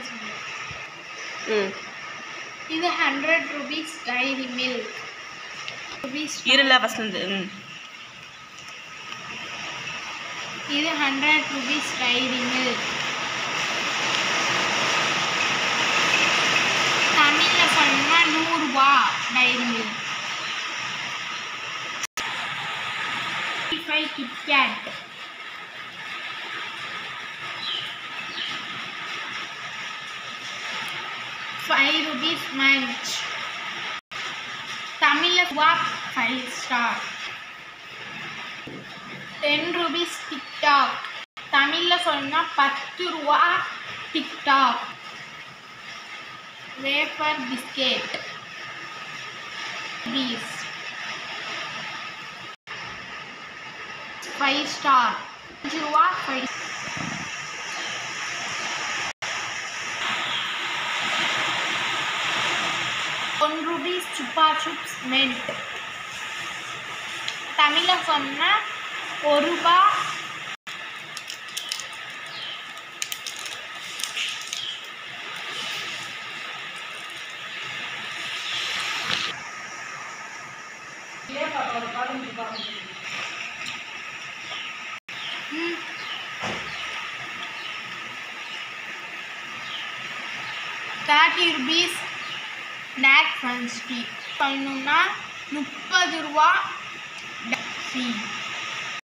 சொல்லு ம் இது hundred rupees Dairy Milk rupees இருல ஃபஸ்ட்லேருந்து ம் இது ஹண்ட்ரட் ருபீஸ் டைரி மில்க் தமிழில் சொல்லணும்னா நூறுரூவா dairy milk five KitKat five rupees Munch தமிழில் வா five star ten rupees TikTok தமிழில் சொல்லணும்னா பத்து ரூபா TikTok wafer biscuit piece five star அஞ்சு ரூபா five one rupees Chupa Chups மென்ட் தமிழில் சொன்னால் ஒரு ரூபா ம். தேர்ட்டி ருபீஸ் ஸ்நாக் ஃபன்ஸ்டி பண்ணணும்னா முப்பது ரூபா ஃபீ